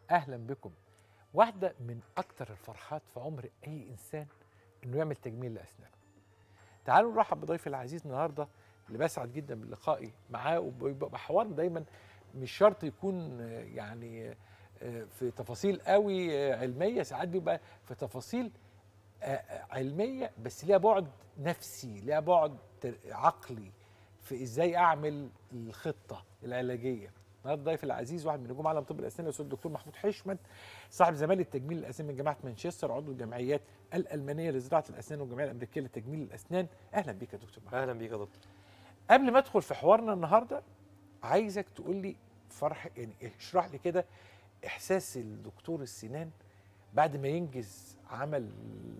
اهلا بكم واحده من اكتر الفرحات في عمر اي انسان انه يعمل تجميل لاسنانه تعالوا نرحب بضيفي العزيز النهارده اللي بسعد جدا بلقائي معاه وبيبقى حوارنا دايما مش شرط يكون آه، يعني آه، في تفاصيل قوي آه، علميه ساعات بيبقى في تفاصيل آه، آه، علميه بس ليها بعد نفسي ليها بعد تر- عقلي في ازاي اعمل الخطه العلاجيه النهارده ضيف العزيز واحد من نجوم عالم طب الاسنان الاستاذ الدكتور محمود حشمت صاحب زماله تجميل الاسنان من جامعه مانشستر عضو الجمعيات الالمانيه لزراعه الاسنان والجمعيه الامريكيه لتجميل الاسنان اهلا بيك يا دكتور محمود اهلا بيك يا دكتور قبل ما ادخل في حوارنا النهارده عايزك تقول لي فرح يعني اشرح لي كده احساس الدكتور السنان بعد ما ينجز عمل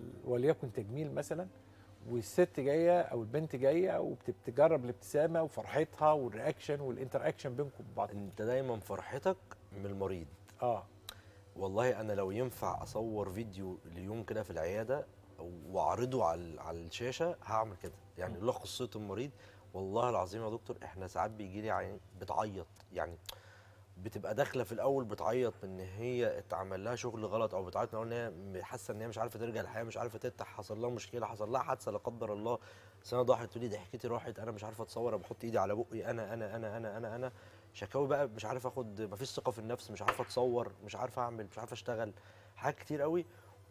وليكن تجميل مثلا والست جايه او البنت جايه وبتجرب الابتسامه وفرحتها والرياكشن والانتر اكشن بينكم وبعض انت دايما فرحتك من المريض اه والله انا لو ينفع اصور فيديو ليوم كده في العياده واعرضه على على الشاشه هعمل كده يعني م. لخص قصه المريض والله العظيم يا دكتور احنا ساعات بيجي لي عين بتعيط يعني بتبقى داخله في الاول بتعيط ان هي اتعمل لها شغل غلط او بتعيط من الأول ان هي حاسه ان هي مش عارفه ترجع الحياه مش عارفه تفتح حصل لها مشكله حصل لها حادثه لا قدر الله سنه ضاعت تقول لي ضحكتي راحت انا مش عارفه اتصور انا بحط ايدي على بقي انا انا انا انا انا انا شكاوي بقى مش عارف اخد مفيش ثقه في النفس مش عارفه اتصور مش عارفه اعمل مش عارفه اشتغل حاجات كتير قوي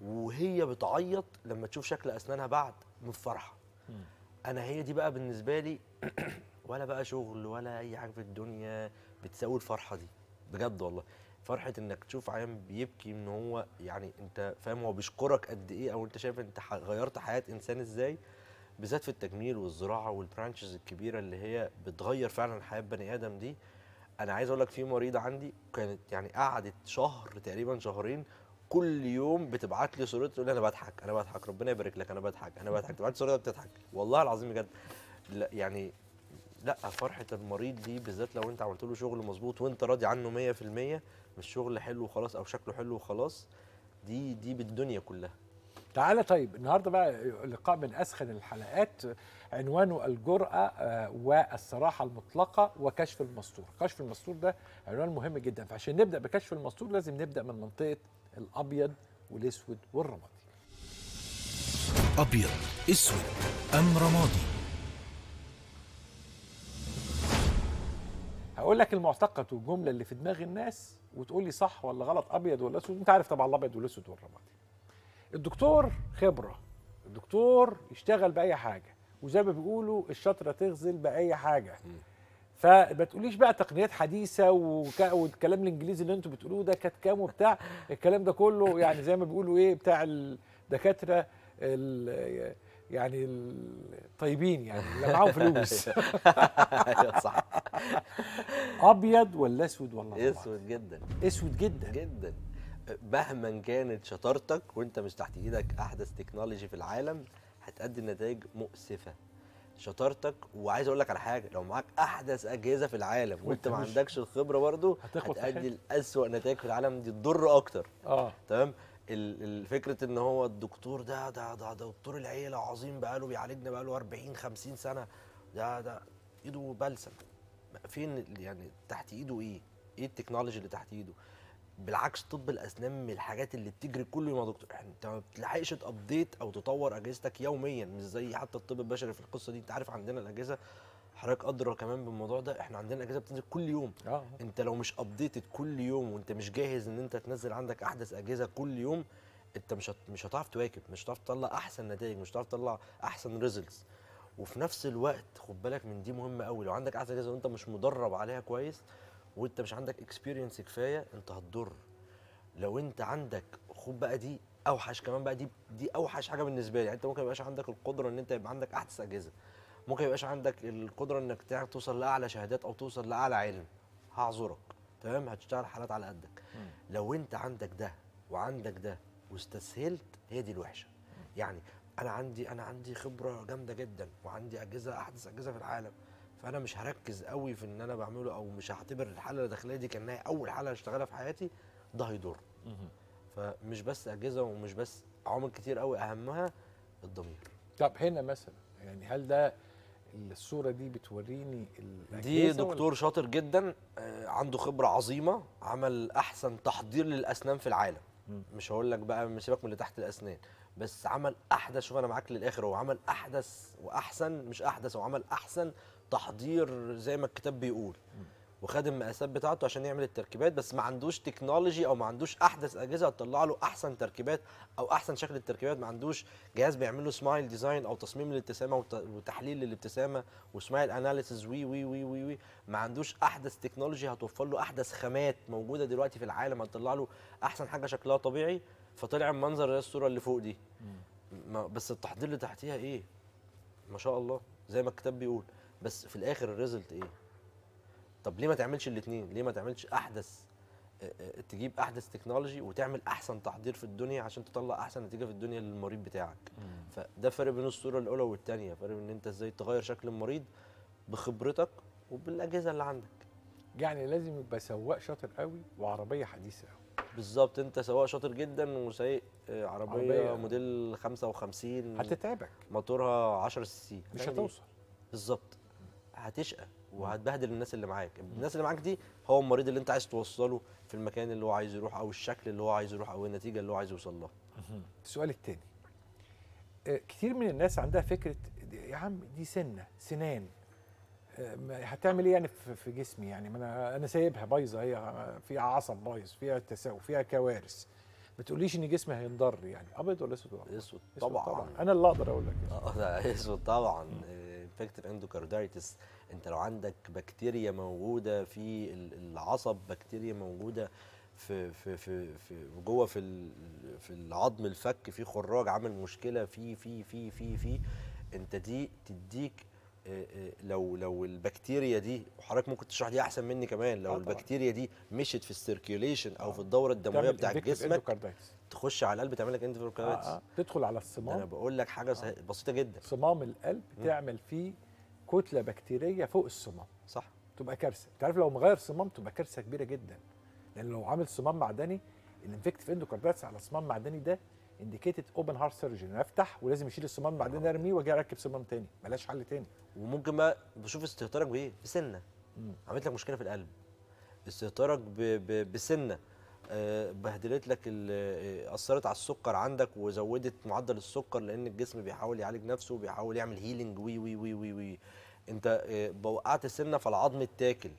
وهي بتعيط لما تشوف شكل اسنانها بعد من الفرحه مم. انا هي دي بقى بالنسبه لي ولا بقى شغل ولا اي حاجه في الدنيا بتساوي الفرحه دي بجد والله فرحه انك تشوف عيان بيبكي ان هو يعني انت فاهم هو بيشكرك قد ايه او انت شايف انت ح- غيرت حياه انسان ازاي بالذات في التجميل والزراعه والبرانشز الكبيره اللي هي بتغير فعلا حياه بني ادم دي انا عايز اقول لك في مريضه عندي كانت يعني قعدت شهر تقريبا شهرين كل يوم بتبعت لي صورتها تقول لي انا بضحك انا بضحك ربنا يبارك لك انا بضحك انا بضحك تبعت لي صورتها بتضحك والله العظيم بجد لا يعني لا فرحه المريض دي بالذات لو انت عملت له شغل مظبوط وانت راضي عنه 100% مش شغل حلو وخلاص او شكله حلو وخلاص دي دي بالدنيا كلها تعالى طيب النهارده بقى لقاء من اسخن الحلقات عنوانه الجرأة آه، والصراحة المطلقة وكشف المستور كشف المستور ده عنوان مهم جدا فعشان نبدأ بكشف المستور لازم نبدأ من منطقة الأبيض والأسود والرمادي أبيض أسود أم رمادي هقول لك المعتقد والجملة اللي في دماغ الناس وتقول لي صح ولا غلط أبيض ولا أسود أنت عارف طبعا الأبيض والأسود والرمادي الدكتور خبرة الدكتور يشتغل بأي حاجة وزي ما بيقولوا الشطرة تغزل بأي حاجة فما تقوليش بقى تقنيات حديثه وك... والكلام الانجليزي اللي انتوا بتقولوه ده كانت كام وبتاع الكلام ده كله يعني زي ما بيقولوا ايه بتاع الدكاتره ال... يعني الطيبين يعني اللي معاهم فلوس ايوه صح ابيض ولا اسود ولا أبيض؟ اسود جدا اسود جدا جدا مهما كانت شطارتك وانت مش تحت ايدك احدث تكنولوجي في العالم هتأدي نتائج مؤسفه شطارتك وعايز اقول لك على حاجه لو معاك احدث اجهزه في العالم وانت ما مش- عندكش الخبره برضو هتخبط في هتأدي حيطة. لأسوأ نتائج في العالم دي تضر اكتر اه تمام ال- ال- فكره ان هو الدكتور ده ده ده, ده دكتور العيله عظيم بقاله بيعالجنا بقاله 40 50 سنه ده ده ايده بلسم فين ال- يعني تحت ايده ايه؟ ايه التكنولوجي اللي تحت ايده؟ بالعكس طب الاسنان من الحاجات اللي بتجري كل يوم يا دكتور انت ما بتلحقش تابديت او تطور اجهزتك يوميا مش زي حتى الطب البشري في القصه دي انت عارف عندنا الاجهزه حضرتك ادرى كمان بالموضوع ده احنا عندنا اجهزه بتنزل كل يوم اه انت لو مش ابديتد كل يوم وانت مش جاهز ان انت تنزل عندك احدث اجهزه كل يوم انت مش هت... مش هتعرف تواكب مش هتعرف تطلع احسن نتائج مش هتعرف تطلع احسن ريزلتس وفي نفس الوقت خد بالك من دي مهمه قوي لو عندك احسن اجهزه وانت مش مدرب عليها كويس وانت مش عندك اكسبيرينس كفايه انت هتضر لو انت عندك خد بقى دي اوحش كمان بقى دي دي اوحش حاجه بالنسبه لي يعني انت ممكن يبقاش عندك القدره ان انت يبقى عندك احدث اجهزه ممكن يبقاش عندك القدره انك تع- توصل لاعلى شهادات او توصل لاعلى علم هعذرك تمام هتشتغل حالات على قدك لو انت عندك ده وعندك ده واستسهلت هي دي الوحشه يعني انا عندي انا عندي خبره جامده جدا وعندي اجهزه احدث اجهزه في العالم فانا مش هركز قوي في ان انا بعمله او مش هعتبر الحاله الداخليه دي كانها اول حاله هشتغلها في حياتي ده هيضر فمش بس اجهزه ومش بس عوامل كتير قوي اهمها الضمير طب هنا مثلا يعني هل ده الصوره دي بتوريني دي الأجهزة ولا- دكتور شاطر جدا آه، عنده خبره عظيمه عمل احسن تحضير للاسنان في العالم مم. مش هقول لك بقى مش سيبك من اللي تحت الاسنان بس عمل احدث شوف انا معاك للاخر هو عمل احدث واحسن مش احدث هو عمل احسن تحضير زي ما الكتاب بيقول وخد المقاسات بتاعته عشان يعمل التركيبات بس ما عندوش تكنولوجي او ما عندوش احدث اجهزه تطلع له احسن تركيبات او احسن شكل التركيبات ما عندوش جهاز بيعمل له سمايل ديزاين او تصميم للابتسامه وت- وتحليل للابتسامه وسمايل اناليسيز وي وي وي وي وي ما عندوش احدث تكنولوجي هتوفر له احدث خامات موجوده دلوقتي في العالم هتطلع له احسن حاجه شكلها طبيعي فطلع المنظر زي الصوره اللي فوق دي ما بس التحضير اللي تحتيها ايه ما شاء الله زي ما الكتاب بيقول بس في الاخر الريزلت ايه طب ليه ما تعملش الاثنين ليه ما تعملش احدث آه، آه، تجيب احدث تكنولوجي وتعمل احسن تحضير في الدنيا عشان تطلع احسن نتيجه في الدنيا للمريض بتاعك فده فرق بين الصوره الاولى والثانيه فرق بين ان انت ازاي تغير شكل المريض بخبرتك وبالاجهزه اللي عندك يعني لازم يبقى سواق شاطر قوي وعربيه حديثه قوي بالظبط انت سواق شاطر جدا وسايق آه، عربيه, عربية. موديل 55 هتتعبك موتورها 10 سي سي مش هتوصل بالظبط هتشقى وهتبهدل الناس اللي معاك الناس اللي معاك دي هو المريض اللي انت عايز توصله في المكان اللي هو عايز يروح او الشكل اللي هو عايز يروح او النتيجه اللي هو عايز يوصل لها السؤال التاني آه، كتير من الناس عندها فكره دي- يا عم دي سنه سنان آه، ما- هتعمل ايه يعني في في جسمي يعني ما انا انا سايبها بايظه هي آه، فيها عصب بايظ فيها تساؤل فيها كوارث ما تقوليش ان جسمي هينضر يعني ابيض ولا اسود ولا أبيض؟ اسود أسود طبعا انا اللي اقدر اقول لك كده. اه ده اسود طبعا انفكتيف اندوكاردايتس انت لو عندك بكتيريا موجوده في ال- العصب بكتيريا موجوده في في في في جوه في ال- في العظم الفك في خراج عامل مشكله في في في في في انت دي تديك آه، آه، لو لو البكتيريا دي وحضرتك ممكن تشرح دي احسن مني كمان لو آه طبعاً. البكتيريا دي مشت في السيركيوليشن او في الدوره الدمويه تعمل بتاع infective جسمك endocarditis. تخش على القلب تعمل لك آه انتفيروكايتس آه. تدخل على انا الصمام بقول لك حاجه سه- بسيطه جدا صمام القلب تعمل فيه كتله بكتيريه فوق الصمام صح تبقى كارثه انت عارف لو مغير صمام تبقى كارثه كبيره جدا لان لو عامل صمام معدني الانفكتيف اندوكاردايتس على صمام معدني ده انديكيتد اوبن هارت سيرجن افتح ولازم يشيل الصمام المعدني ده ارميه واجي اركب صمام تاني ملاش حل تاني وممكن بقى بشوف استهتارك بايه بسنه مم. عملت لك مشكله في القلب استهتارك ب... ب... بسنه آه، بهدلت لك ال- آه، اثرت على السكر عندك وزودت معدل السكر لان الجسم بيحاول يعالج نفسه وبيحاول يعمل هيلينج وي وي وي وي وي انت آه، وقعت السنه فالعظم اتاكل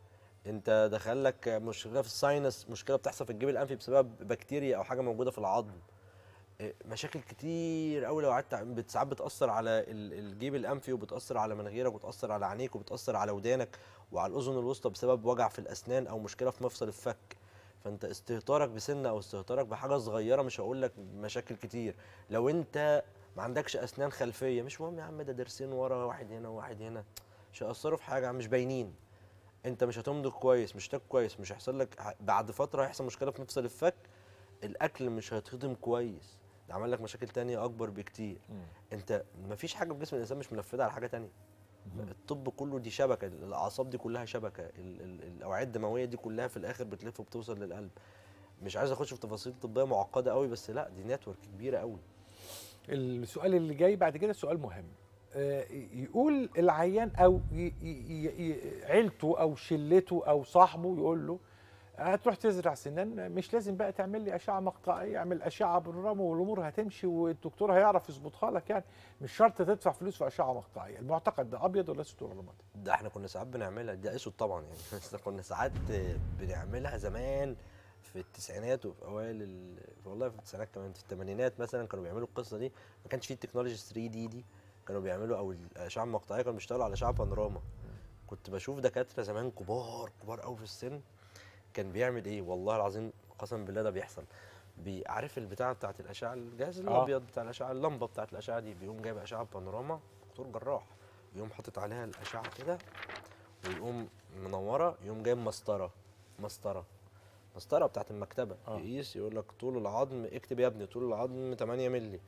انت دخل لك مشكله في الساينس مشكله بتحصل في الجيب الانفي بسبب بكتيريا او حاجه موجوده في العظم إيه، مشاكل كتير قوي لو قعدت بت- ساعات بتاثر على ال- الجيب الانفي وبتاثر على مناخيرك وبتاثر على عينيك وبتاثر على ودانك وعلى الاذن الوسطى بسبب وجع في الاسنان او مشكله في مفصل الفك فانت استهتارك بسنه او استهتارك بحاجه صغيره مش هقول لك مشاكل كتير لو انت ما عندكش اسنان خلفيه مش مهم يا عم ده ضرسين ورا واحد هنا وواحد هنا مش هيأثروا في حاجه مش باينين انت مش هتمضغ كويس مش تاكل كويس مش هيحصل لك ه- بعد فتره هيحصل مشكله في مفصل الفك الاكل مش هيتهضم كويس ده عمل لك مشاكل تانية اكبر بكتير انت مفيش حاجه في جسم الانسان مش منفذه على حاجه تانية الطب كله دي شبكه الاعصاب دي كلها شبكه ال- ال- الاوعيه الدمويه دي كلها في الاخر بتلف وبتوصل للقلب مش عايز اخش في تفاصيل طبيه معقده قوي بس لا دي نتورك كبيره قوي السؤال اللي جاي بعد كده سؤال مهم آه، يقول العيان او ي- ي- ي- عيلته او شلته او صاحبه يقول له هتروح تزرع سنان مش لازم بقى تعمل لي اشعه مقطعيه اعمل اشعه بالرمل والامور هتمشي والدكتور هيعرف يظبطها لك يعني مش شرط تدفع فلوس في اشعه مقطعيه المعتقد ده ابيض ولا اسود ولا ابيض ده احنا كنا ساعات بنعملها ده اسود طبعا يعني بس كنا ساعات بنعملها زمان في التسعينات وفي اوائل ال... والله في التسعينات كمان في الثمانينات مثلا كانوا بيعملوا القصه دي ما كانش في التكنولوجي 3 دي دي كانوا بيعملوا او الاشعه المقطعيه كانوا بيشتغلوا على اشعه بانوراما كنت بشوف دكاتره زمان كبار كبار قوي في السن كان بيعمل ايه والله العظيم قسم بالله ده بيحصل بي- عارف البتاعه بتاعت الاشعه الجهاز آه. الابيض بتاع الاشعه اللمبه بتاعت الاشعه دي بيقوم جايب اشعه بانوراما دكتور جراح يقوم حاطط عليها الاشعه كده ويقوم منوره يقوم جايب مسطره مسطره مسطره بتاعت المكتبه آه. يقيس يقول لك طول العظم اكتب يا ابني طول العظم 8 مللي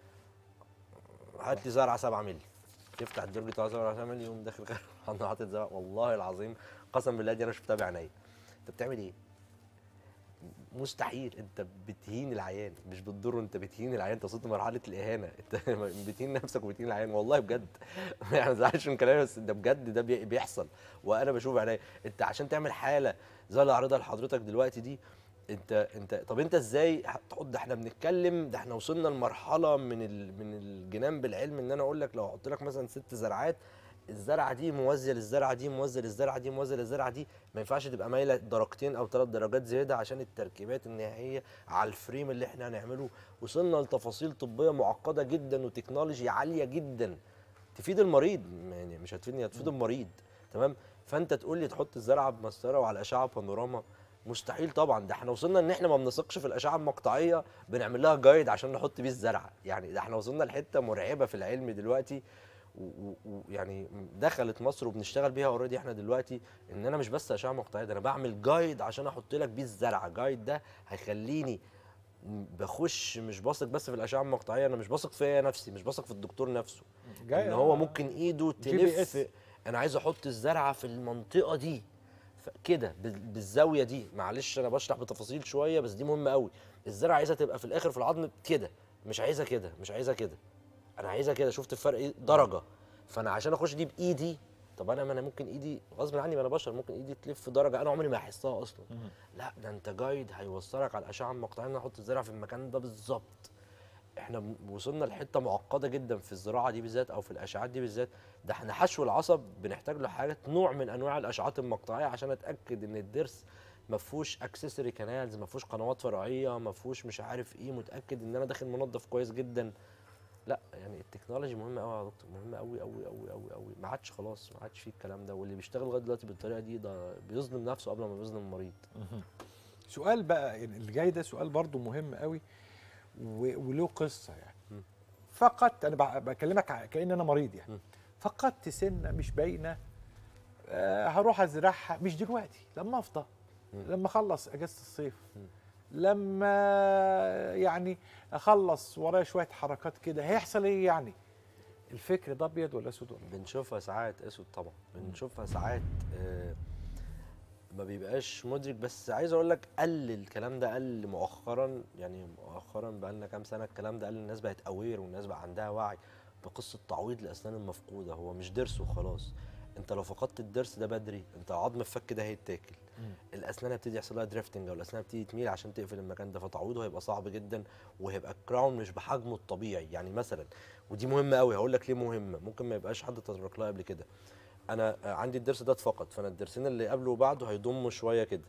هات لي زرعه 7 مللي تفتح الدرج بتاع زرعه 7 مللي يقوم داخل عنده حاطط زرعه والله العظيم قسم بالله دي انا شفتها بعينيا انت بتعمل ايه؟ مستحيل انت بتهين العيان مش بتضره انت بتهين العيان انت وصلت لمرحله الاهانه انت بتهين نفسك وبتهين العيان والله بجد يعني ما تزعلش من كلامي بس ده بجد ده بي- بيحصل وانا بشوف عينيا انت عشان تعمل حاله زي اللي عارضها لحضرتك دلوقتي دي انت انت طب انت ازاي هتحط ده احنا بنتكلم ده احنا وصلنا لمرحله من ال من الجنان بالعلم ان انا اقول لك لو احط لك مثلا ست زرعات الزرعه دي موازيه للزرعه دي موازيه للزرعه دي موازيه للزرعه دي ما ينفعش تبقى مايله درجتين او ثلاث درجات زياده عشان التركيبات النهائيه على الفريم اللي احنا هنعمله وصلنا لتفاصيل طبيه معقده جدا وتكنولوجي عاليه جدا تفيد المريض يعني مش هتفيدني هتفيد المريض تمام فانت تقول لي تحط الزرعه بمسطره وعلى اشعه بانوراما مستحيل طبعا ده احنا وصلنا ان احنا ما بنثقش في الاشعه المقطعيه بنعمل لها جايد عشان نحط بيه الزرعه يعني ده احنا وصلنا لحته مرعبه في العلم دلوقتي ويعني دخلت مصر وبنشتغل بيها اوريدي احنا دلوقتي ان انا مش بس اشعه مقطعيه ده انا بعمل جايد عشان احط لك بيه الزرعه جايد ده هيخليني بخش مش باثق بس في الاشعه المقطعيه انا مش باثق فيا نفسي مش باثق في الدكتور نفسه جاي ان هو ممكن ايده جي بي تلف إس. انا عايز احط الزرعه في المنطقه دي ف- كده بال- بالزاويه دي معلش انا بشرح بتفاصيل شويه بس دي مهمه قوي الزرعه عايزها تبقى في الاخر في العظم كده مش عايزها كده مش عايزها كده انا عايزها كده شفت الفرق ايه درجه فانا عشان اخش دي بايدي طب انا ما انا ممكن ايدي غصب عني ما انا بشر ممكن ايدي تلف درجه انا عمري ما هحسها اصلا لا ده انت جايد هيوصلك على الاشعه المقطعيه ان أنا احط الزرع في المكان ده بالظبط احنا م- وصلنا لحته معقده جدا في الزراعه دي بالذات او في الاشعات دي بالذات ده احنا حشو العصب بنحتاج له حاجات نوع من انواع الاشعات المقطعيه عشان اتاكد ان الضرس ما فيهوش اكسسوري كانالز ما فيهوش قنوات فرعيه ما فيهوش مش عارف ايه متاكد ان انا داخل منظف كويس جدا لا يعني التكنولوجي مهمه قوي يا دكتور مهمه قوي قوي قوي قوي قوي ما عادش خلاص ما عادش فيه الكلام ده واللي بيشتغل لغايه دلوقتي بالطريقه دي ده بيظلم نفسه قبل ما بيظلم المريض سؤال بقى يعني اللي جاي ده سؤال برضو مهم قوي و- وله قصه يعني م. فقدت انا بع- بكلمك ع- كأن انا مريض يعني م. فقدت سنه مش باينه آه هروح ازرعها مش دلوقتي لما افضى م. لما اخلص اجازه الصيف م. لما يعني اخلص ورايا شويه حركات كده هيحصل ايه يعني الفكر ده ابيض ولا اسود ولا بنشوفها ساعات اسود طبعا بنشوفها ساعات آه، ما بيبقاش مدرك بس عايز اقول لك قل الكلام ده قل مؤخرا يعني مؤخرا بقى لنا كام سنه الكلام ده قل الناس بقت اوير والناس بقى عندها وعي بقصه تعويض الاسنان المفقوده هو مش ضرس وخلاص انت لو فقدت الضرس ده بدري انت عظم الفك ده هيتاكل الاسنان هتبتدي يحصل لها دريفتنج او الاسنان هتبتدي تميل عشان تقفل المكان ده فتعويضه هيبقى صعب جدا وهيبقى الكراون مش بحجمه الطبيعي يعني مثلا ودي مهمه قوي هقول لك ليه مهمه ممكن ما يبقاش حد تطرق لها قبل كده انا عندي الضرس ده اتفقد فانا الضرسين اللي قبله وبعده هيضموا شويه كده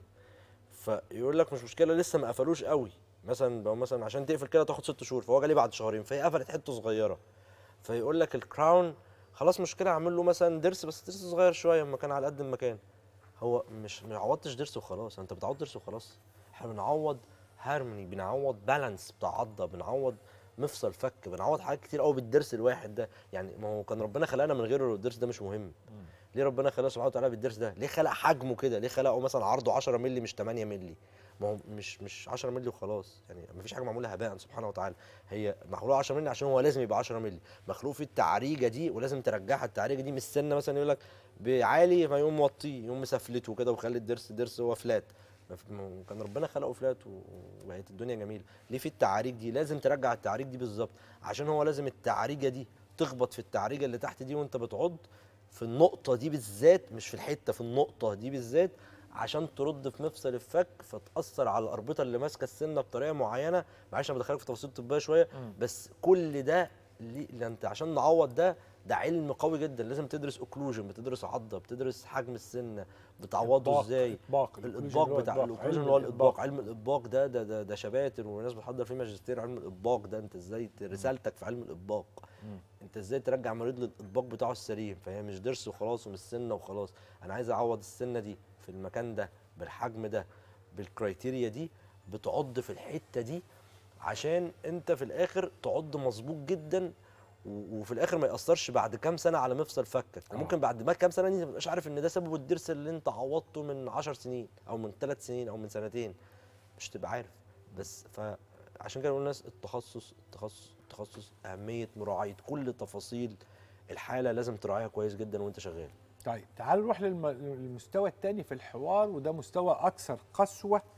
فيقول لك مش مشكله لسه ما قفلوش قوي مثلا لو مثلا عشان تقفل كده تاخد ست شهور فهو جالي بعد شهرين فهي قفلت حته صغيره فيقول لك الكراون خلاص مشكله اعمل له مثلا ضرس بس ضرس صغير شويه اما كان على قد المكان هو مش ما عوضتش ضرس وخلاص انت بتعوض ضرس وخلاص احنا بنعوض هارموني بنعوض بالانس بتاع عضه بنعوض مفصل فك بنعوض حاجات كتير قوي بالضرس الواحد ده يعني ما هو كان ربنا خلقنا من غيره الضرس ده مش مهم ليه ربنا خلقنا سبحانه وتعالى بالضرس ده ليه خلق حجمه كده ليه خلقه مثلا عرضه 10 مللي مش 8 مللي ما هو مش مش 10 مللي وخلاص يعني ما فيش حاجه معموله هباء سبحانه وتعالى هي مخلوقه 10 مللي عشان هو لازم يبقى 10 مللي مخلوق في التعريجه دي ولازم ترجعها التعريجه دي من السنه مثلا يقول لك بعالي فيقوم موطيه يقوم مسفلته كده ويخلي الضرس ضرس هو فلات ما في- ما هو كان ربنا خلقه فلات و- وبقت الدنيا جميله ليه في التعاريج دي لازم ترجع التعريج دي بالظبط عشان هو لازم التعريجه دي تخبط في التعريجه اللي تحت دي وانت بتعض في النقطة دي بالذات مش في الحتة في النقطة دي بالذات عشان ترد في مفصل الفك فتأثر على الأربطة اللي ماسكة السنة بطريقة معينة معلش أنا بدخلك في تفاصيل طبية شوية مم. بس كل ده ليه- لأن انت عشان نعوض ده ده علم قوي جدا لازم تدرس اوكلوجن بتدرس عضة بتدرس حجم السنة بتعوضه إطباق- ازاي اطباق الاطباق بتاع الاوكلوجن اللي هو الاطباق علم الاطباق ده ده ده, ده شباتر وناس بتحضر فيه ماجستير علم الاطباق ده انت ازاي ت- رسالتك في علم الاطباق مم. انت ازاي ترجع مريض للاطباق بتاعه السليم فهي مش ضرس وخلاص ومش سنه وخلاص انا عايز اعوض السنه دي في المكان ده بالحجم ده بالكرايتيريا دي بتعض في الحته دي عشان انت في الاخر تعض مظبوط جدا و- وفي الاخر ما ياثرش بعد كام سنه على مفصل فكك آه. وممكن بعد ما كام سنه دي ما تبقاش عارف ان ده سبب الضرس اللي انت عوضته من 10 سنين او من 3 سنين او من سنتين مش تبقى عارف بس فعشان كده بقول للناس التخصص التخصص التخصص اهميه مراعاه كل تفاصيل الحاله لازم تراعيها كويس جدا وانت شغال طيب تعالوا نروح للم- للمستوى الثاني في الحوار وده مستوى اكثر قسوه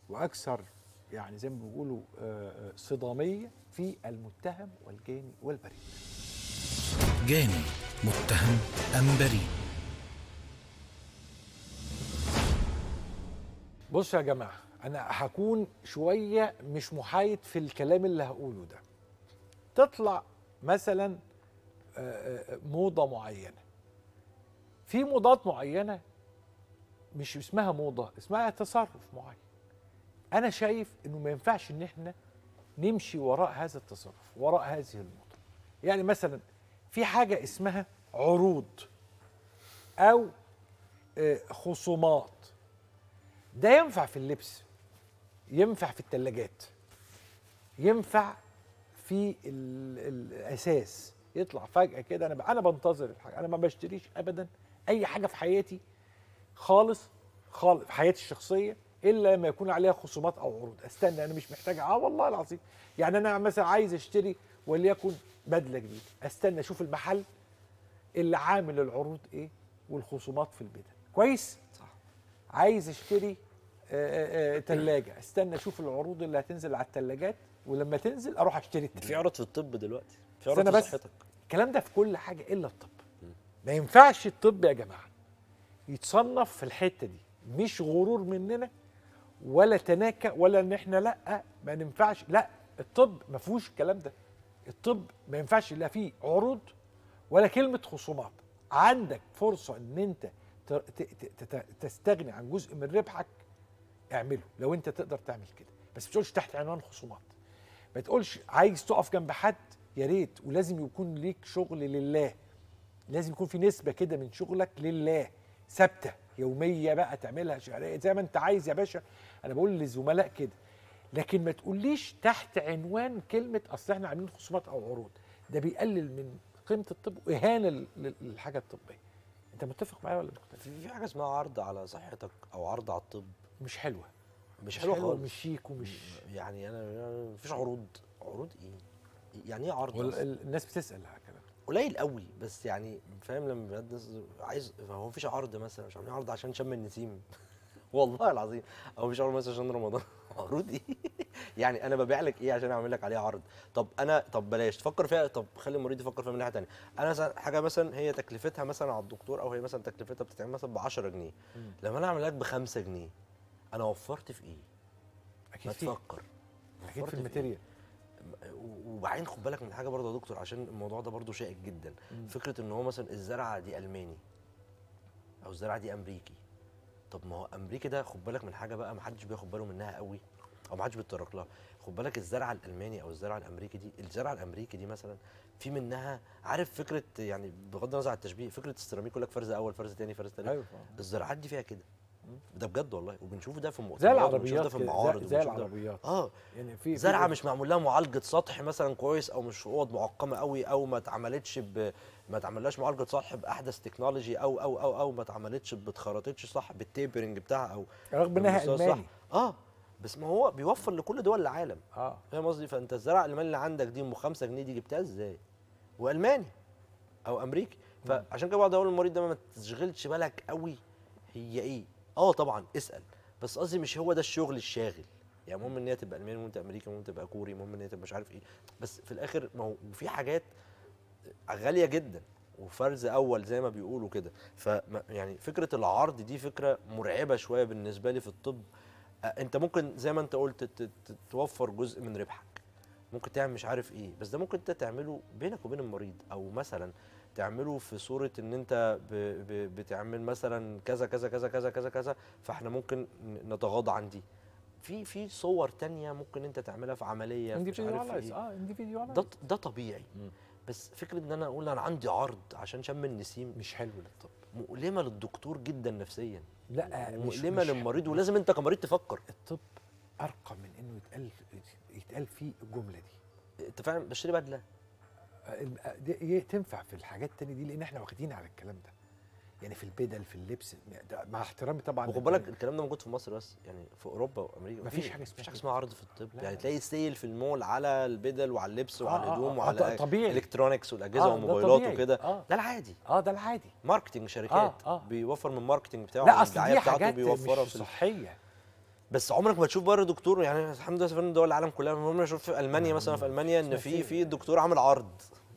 واكثر يعني زي ما بيقولوا آه، آه، صداميه في المتهم والجاني والبريء جاني متهم أم بريء بصوا يا جماعه انا هكون شويه مش محايد في الكلام اللي هقوله ده تطلع مثلا آه، آه، موضه معينه في موضات معينه مش اسمها موضه اسمها تصرف معين انا شايف انه ما ينفعش ان احنا نمشي وراء هذا التصرف وراء هذه الموضه يعني مثلا في حاجه اسمها عروض او آه، خصومات ده ينفع في اللبس ينفع في الثلاجات ينفع في ال- الاساس يطلع فجاه كده انا ب- انا بنتظر الحاجه انا ما بشتريش ابدا اي حاجه في حياتي خالص خالص في حياتي الشخصيه الا لما يكون عليها خصومات او عروض استنى انا مش محتاجه اه والله العظيم يعني انا مثلا عايز اشتري وليكن بدله جديده استنى اشوف المحل اللي عامل العروض ايه والخصومات في البدل كويس صح عايز اشتري ثلاجه استنى اشوف العروض اللي هتنزل على الثلاجات ولما تنزل اروح اشتري في الثلاجه عروض في الطب دلوقتي في استنى عروض في بس صحتك الكلام ده في كل حاجه الا الطب ما ينفعش الطب يا جماعه يتصنف في الحته دي مش غرور مننا ولا تناكة ولا ان احنا لا ما ننفعش لا الطب ما فيهوش الكلام ده الطب ما ينفعش لا فيه عروض ولا كلمه خصومات عندك فرصه ان انت ت- ت- ت- ت- تستغني عن جزء من ربحك اعمله لو انت تقدر تعمل كده بس ما تقولش تحت عنوان خصومات ما تقولش عايز تقف جنب حد يا ريت ولازم يكون ليك شغل لله لازم يكون في نسبه كده من شغلك لله ثابته يوميه بقى تعملها شهريه زي ما انت عايز يا باشا انا بقول للزملاء كده لكن ما تقوليش تحت عنوان كلمه اصل احنا عاملين خصومات او عروض ده بيقلل من قيمه الطب واهانه لل- للحاجه الطبيه انت متفق معايا ولا مختلف في في حاجه اسمها عرض على صحتك او عرض على الطب مش حلوه مش حلو خالص ومش شيك ومش يعني انا أنا مفيش عروض عروض ايه يعني ايه عرض وال- أصلاً؟ ال- الناس بتسال على الكلام قليل قوي بس يعني فاهم لما بجد الناس عايز هو مفيش عرض مثلا مش عاملين عرض عشان شم النسيم والله العظيم او مفيش عرض مثلا عشان رمضان عروض ايه يعني انا ببيع لك ايه عشان اعمل لك عليه عرض طب انا طب بلاش تفكر فيها طب خلي المريض يفكر فيها من ناحيه ثانيه انا مثلا حاجه مثلا هي تكلفتها مثلا على الدكتور او هي مثلا تكلفتها بتتعمل مثلا ب 10 جنيه لما انا اعمل لك ب 5 جنيه انا وفرت في ايه؟ ما اكيد في تفكر اكيد وفرت في إيه؟ الماتيريال و- وبعدين خد بالك من حاجه برضه يا دكتور عشان الموضوع ده برضه شائك جدا فكره ان هو مثلا الزرعه دي الماني او الزرعه دي امريكي طب ما هو امريكا ده خد بالك من حاجه بقى ما حدش بياخد باله منها قوي او ما حدش بيتطرق لها خد بالك الزرعه الالماني او الزرعه الامريكي دي الزرعه الامريكي دي مثلا في منها عارف فكره يعني بغض النظر عن التشبيه فكره السيراميك يقول لك فرز اول فرز تاني فرز تالت ايوه الزراعات دي فيها كده ده بجد والله وبنشوفه ده في زي المؤتمرات وبنشوفه العربيات ده في كده، المعارض زي, زي وبنشوفه ده- العربيات اه يعني في زرعه في مش معمول لها معالجه سطح مثلا كويس او مش اوض معقمه قوي او ما اتعملتش ب ما اتعملهاش معالجه سطح باحدث تكنولوجي او او او او ما اتعملتش ما اتخرطتش صح بالتيبرنج بتاعها او رغم انها بالمستوى الصح. الماني اه بس ما هو بيوفر لكل دول العالم اه فاهم قصدي فانت الزرع الالماني اللي عندك دي ام 5 جنيه دي جبتها ازاي والماني او امريكي فعشان كده بقعد اقول للمريض ده ما تشغلش بالك قوي هي ايه اه طبعا اسال بس قصدي مش هو ده الشغل الشاغل يعني المهم ان هي تبقى الماني المهم تبقى امريكي المهم تبقى كوري المهم ان هي تبقى مش عارف ايه بس في الاخر ما هو في حاجات غاليه جدا وفرز اول زي ما بيقولوا كده ف يعني فكره العرض دي فكره مرعبه شويه بالنسبه لي في الطب آه، انت ممكن زي ما انت قلت ت- ت- توفر جزء من ربحك ممكن تعمل مش عارف ايه بس ده ممكن انت تعمله بينك وبين المريض او مثلا تعمله في صوره ان انت ب ب بتعمل مثلا كذا كذا كذا كذا كذا كذا فاحنا ممكن ن- نتغاضى عن دي في في صور تانية ممكن انت تعملها في عمليه في مش عارف individualize ايه اه individualize ده ده طبيعي بس فكره ان انا اقول انا عندي عرض عشان شم النسيم مش حلو للطب مؤلمه للدكتور جدا نفسيا لا مش مؤلمه مش للمريض ولازم انت كمريض تفكر الطب ارقى من انه يتقال يتقال فيه الجمله دي انت فاهم بشتري بدله الم- دي تنفع في الحاجات التانية دي لان احنا واخدين على الكلام ده يعني في البدل في اللبس ده مع احترامي طبعا وخد بالك الكلام ده موجود في مصر بس يعني في اوروبا وامريكا مفيش في- حاجة اسمها مفيش حاجه كده. اسمها عرض في الطب لا، يعني لا. تلاقي سيل في المول على البدل وعلى اللبس وعلى آه، آه، الهدوم آه، وعلى ط- طبيعي. الكترونكس والاجهزه آه، ده والموبايلات طبيعي. وكده آه. ده العادي اه ده العادي ماركتنج شركات آه، آه. بيوفر من الماركتنج بتاعه لا اصل الدعاية دي بتاعته حاجات بيوفرها مش في ال- صحيه بس عمرك ما تشوف بره دكتور يعني الحمد لله سافرنا دول العالم كلها عمرنا ما اشوف في المانيا مثلا في المانيا ان اسمها في فين؟ في الدكتور عامل عرض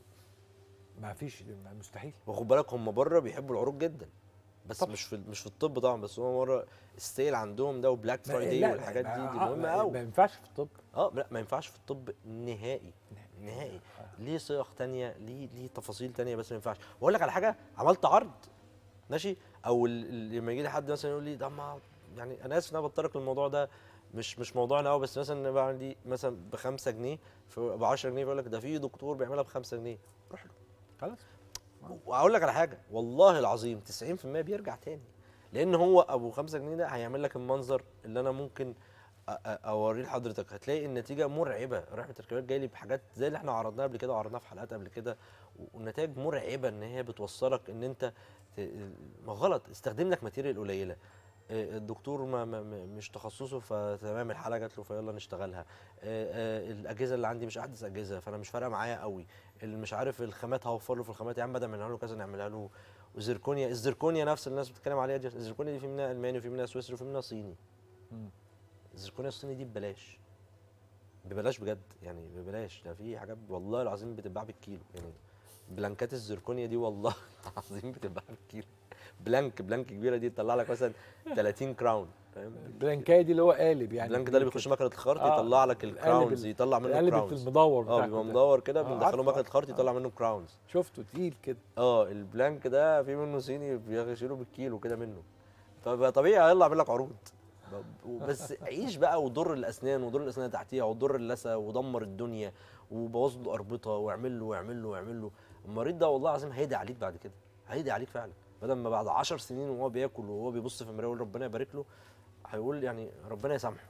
ما فيش مستحيل واخد بالك هم بره بيحبوا العروض جدا بس طبعا. مش في مش في الطب طبعا بس هم بره السيل عندهم ده وبلاك فرايداي لا، والحاجات دي ما- دي آه، مهمه ما- قوي ما ينفعش في الطب اه لا ما ينفعش في الطب نهائي نهائي ليه صيغ تانية ليه ليه تفاصيل تانية بس ما ينفعش واقول لك على حاجه عملت عرض ماشي او ال- ال- لما يجي لي حد مثلا يقول لي ده ما يعني انا اسف ان انا بتطرق للموضوع ده مش مش موضوعنا قوي بس مثلا انا بعمل دي مثلا ب 5 جنيه ب 10 جنيه بيقول لك ده في دكتور بيعملها ب 5 جنيه روح له خلاص واقول لك على حاجه والله العظيم 90% بيرجع تاني لان هو ابو 5 جنيه ده هيعمل لك المنظر اللي انا ممكن أ- أ- اوريه لحضرتك هتلاقي النتيجه مرعبه رحله التركيبات جاي لي بحاجات زي اللي احنا عرضناها قبل كده وعرضناها في حلقات قبل كده والنتائج مرعبه ان هي بتوصلك ان انت ت- ما غلط استخدم لك ماتيريال قليله آه، الدكتور ما ما ما- مش تخصصه فتمام الحاله جات له فيلا نشتغلها آه، آه، الاجهزه اللي عندي مش احدث اجهزه فانا مش فارقه معايا قوي اللي مش عارف الخامات هوفر له في الخامات يا عم بدل ما نعمل له كذا نعملها له وزركونيا الزركونيا نفس اللي الناس بتتكلم عليها دي الزركونيا دي في منها الماني وفي منها سويسري وفي منها صيني مم. الزركونيا الصيني دي ببلاش ببلاش بجد يعني ببلاش ده في حاجات والله العظيم بتتباع بالكيلو يعني بلانكات الزركونيا دي والله العظيم بتتباع بالكيلو بلانك بلانك كبيره دي تطلع لك مثلا 30 كراون فاهم البلانكايه دي اللي هو قالب يعني البلانك ده اللي بيخش مكنه الخرط آه، يطلع لك القالب الكراونز ال- يطلع منه القالب كراونز المدور اه بتاعكم بيبقى ده. مدور كده آه، بندخله عارفه، مكنه عارفه. الخرط يطلع آه. منه كراونز شفته تقيل كده اه البلانك ده في منه صيني بيشيلوا بالكيلو كده منه فبقى طبيعي هيطلع يعمل لك عروض بس عيش بقى وضر الاسنان وضر الاسنان تحتيها وضر اللثه ودمر الدنيا وبوظ له اربطه واعمل له واعمل له واعمل له المريض ده والله العظيم هيدعي عليك بعد كده هيدعي عليك فعلا بدل ما بعد 10 سنين وهو بياكل وهو بيبص في المرايه يقول ربنا يبارك له هيقول يعني ربنا يسامحه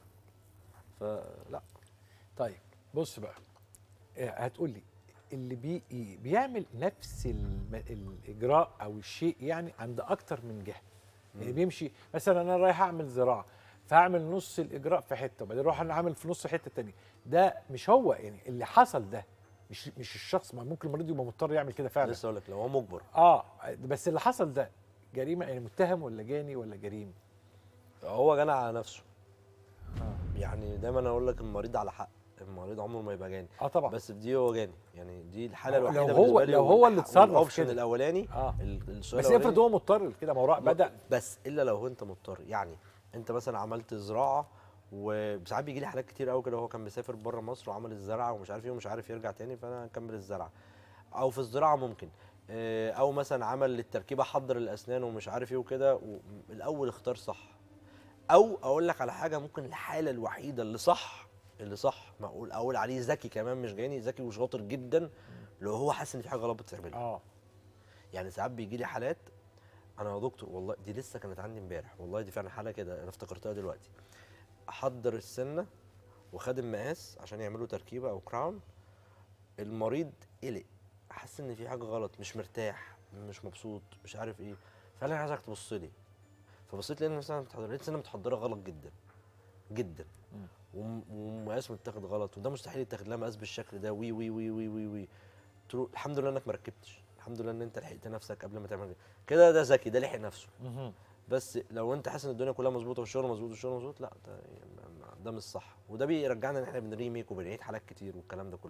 فلا طيب بص بقى آه، هتقول لي اللي بي بيعمل نفس الم... الاجراء او الشيء يعني عند اكتر من جهه يعني بيمشي مثلا انا رايح اعمل زراعه فاعمل نص الاجراء في حته وبعدين اروح انا اعمل في نص حته تانية ده مش هو يعني اللي حصل ده مش مش الشخص ما ممكن المريض يبقى مضطر يعمل كده فعلا لسه اقول لك لو هو مجبر اه بس اللي حصل ده جريمه يعني متهم ولا جاني ولا جريم هو جنى على نفسه يعني دايما انا اقول لك المريض على حق المريض عمره ما يبقى جاني اه طبعا بس في دي هو جاني يعني دي الحاله لو الوحيده هو- بالنسبه لي لو هو اللي والح- اتصرف والاوبشن كده. الاولاني اه ال- السؤال بس الأولاني- افرض هو مضطر كده ما هو بدا بس الا لو انت مضطر يعني انت مثلا عملت زراعه وساعات بيجي لي حالات كتير قوي كده هو كان مسافر بره مصر وعمل الزرعه ومش عارف ايه ومش عارف يرجع تاني فانا اكمل الزرعه او في الزراعه ممكن آه، او مثلا عمل للتركيبه حضر الاسنان ومش عارف ايه وكده الاول اختار صح او اقول لك على حاجه ممكن الحاله الوحيده اللي صح اللي صح ما اقول اقول عليه ذكي كمان مش جاني ذكي وشاطر جدا لو هو حاسس ان في حاجه غلط بتتعمل اه يعني ساعات بيجي لي حالات انا يا دكتور والله دي لسه كانت عندي امبارح والله دي فعلا حاله كده انا افتكرتها دلوقتي حضر السنه وخد المقاس عشان يعملوا تركيبه او كراون المريض قلق حس ان في حاجه غلط مش مرتاح مش مبسوط مش عارف ايه فقال لي انا عايزك تبص لي فبصيت لقيت مثلا متحضر لقيت سنه متحضره غلط جدا جدا مم. وم- ومقاس متاخد غلط وده مستحيل يتاخد لها مقاس بالشكل ده وي وي وي وي وي وي قلت له الحمد لله انك ما ركبتش الحمد لله ان انت لحقت نفسك قبل ما تعمل كده كده ده ذكي ده لحق نفسه مهم. بس لو انت حاسس ان الدنيا كلها مظبوطه والشغل مظبوط والشغل مظبوط لا ده, ده مش صح وده بيرجعنا ان احنا بنريميك وبنعيد حالات كتير والكلام ده كله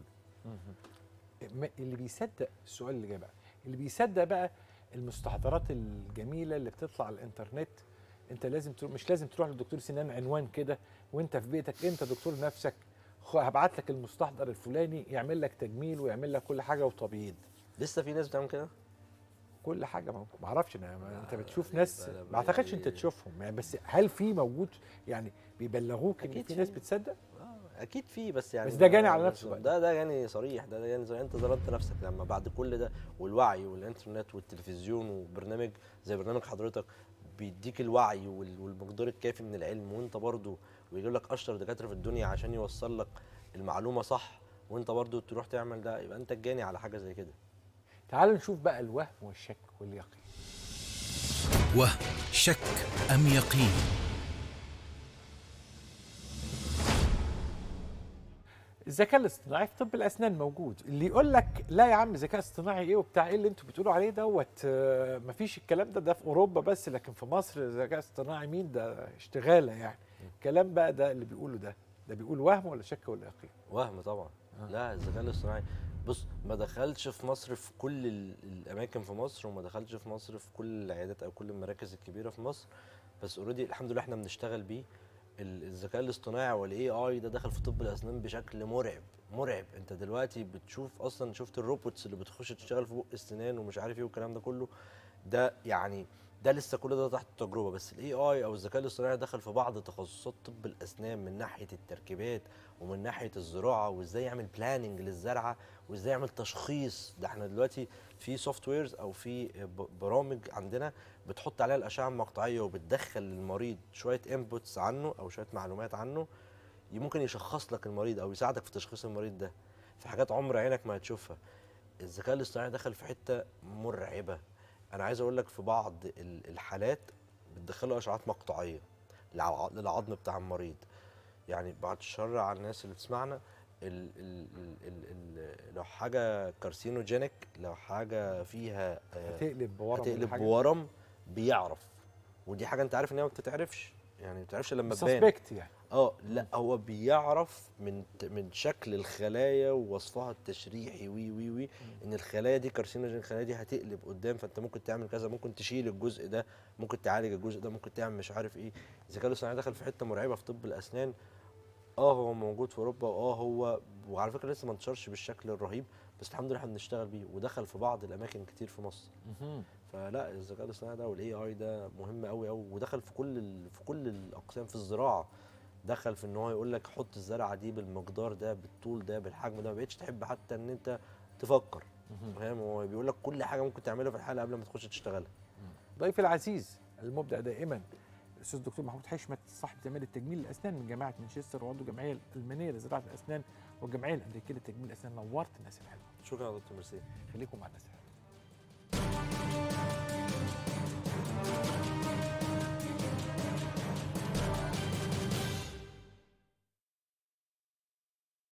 ما- اللي بيصدق السؤال اللي جاي بقى اللي بيصدق بقى المستحضرات الجميله اللي بتطلع على الانترنت انت لازم تروح مش لازم تروح لدكتور سنان عنوان كده وانت في بيتك انت دكتور نفسك خ- هبعت لك المستحضر الفلاني يعمل لك تجميل ويعمل لك كل حاجه وتبييض لسه في ناس بتعمل كده كل حاجه ما ما اعرفش انا ما انت بتشوف يعني ناس بقى- ما اعتقدش انت يعني- تشوفهم يعني بس هل في موجود يعني بيبلغوك ان أكيد في ناس في. بتصدق آه، اكيد في بس يعني بس ده جاني على ده- نفسه بقى. ده ده جاني صريح ده ده جاني صريح انت ظلمت نفسك لما بعد كل ده والوعي والانترنت والتلفزيون وبرنامج زي برنامج حضرتك بيديك الوعي وال- والمقدار الكافي من العلم وانت برضو ويجيب لك اشطر دكاتره في الدنيا عشان يوصل لك المعلومه صح وانت برضو تروح تعمل ده يبقى انت الجاني على حاجه زي كده تعالوا نشوف بقى الوهم والشك واليقين وهم شك أم يقين الذكاء الاصطناعي في طب الاسنان موجود اللي يقول لك لا يا عم ذكاء اصطناعي ايه وبتاع ايه اللي انتوا بتقولوا عليه دوت آه، مفيش الكلام ده ده في اوروبا بس لكن في مصر ذكاء اصطناعي مين ده اشتغاله يعني الكلام بقى ده اللي بيقوله ده ده بيقول وهم ولا شك ولا يقين وهم طبعا آه. لا الذكاء الاصطناعي بص ما دخلش في مصر في كل ال- الاماكن في مصر وما دخلش في مصر في كل العيادات او كل المراكز الكبيره في مصر بس اوريدي الحمد لله احنا بنشتغل بيه ال- الذكاء الاصطناعي والاي اي ده دخل في طب الاسنان بشكل مرعب مرعب انت دلوقتي بتشوف اصلا شفت الروبوتس اللي بتخش تشتغل في بق السنان ومش عارف ايه والكلام ده كله ده يعني ده لسه كل ده تحت التجربه بس الاي اي او الذكاء الاصطناعي دخل في بعض تخصصات طب الاسنان من ناحيه التركيبات ومن ناحيه الزراعه وازاي يعمل بلاننج للزرعه وازاي يعمل تشخيص ده احنا دلوقتي في سوفت ويرز او في ب- برامج عندنا بتحط عليها الاشعه المقطعيه وبتدخل للمريض شويه انبوتس عنه او شويه معلومات عنه ي- ممكن يشخص لك المريض او يساعدك في تشخيص المريض ده في حاجات عمر عينك ما هتشوفها الذكاء الاصطناعي دخل في حته مرعبه انا عايز اقول لك في بعض ال- الحالات بتدخلوا اشعاعات مقطعيه للع- للعظم بتاع المريض يعني بعد الشر على الناس اللي بتسمعنا ال ال ال ال ال لو حاجه كارسينوجينيك لو حاجه فيها آه، هتقلب بورم ولا هتقلب حاجة؟ بورم بيعرف ودي حاجه انت عارف ان هي ما بتتعرفش يعني ما بتتعرفش لما تبان سسبكت يعني اه لا هو بيعرف من من شكل الخلايا ووصفها التشريحي وي وي وي ان الخلايا دي كارسينوجين الخلايا دي هتقلب قدام فانت ممكن تعمل كذا ممكن تشيل الجزء ده ممكن تعالج الجزء ده ممكن تعمل مش عارف ايه الذكاء الاصطناعي دخل في حته مرعبه في طب الاسنان اه هو موجود في اوروبا واه هو وعلى فكره لسه ما انتشرش بالشكل الرهيب بس الحمد لله احنا بنشتغل بيه ودخل في بعض الاماكن كتير في مصر فلا الذكاء الاصطناعي ده والاي اي ده مهم قوي قوي ودخل في كل ال... في كل الاقسام في الزراعه دخل في ان هو يقول لك حط الزرعه دي بالمقدار ده بالطول ده بالحجم ده ما بقتش تحب حتى ان انت تفكر فاهم هو بيقول لك كل حاجه ممكن تعملها في الحاله قبل ما تخش تشتغلها ضيفي العزيز المبدع دائما الاستاذ الدكتور محمود حشمت صاحب زماله التجميل الاسنان من جامعه مانشستر وعضو الجمعيه الالمانيه لزراعه الاسنان والجمعيه الامريكيه لتجميل الاسنان نورت الناس الحلوه شكرا يا دكتور ميرسي خليكم مع الناس الحلوه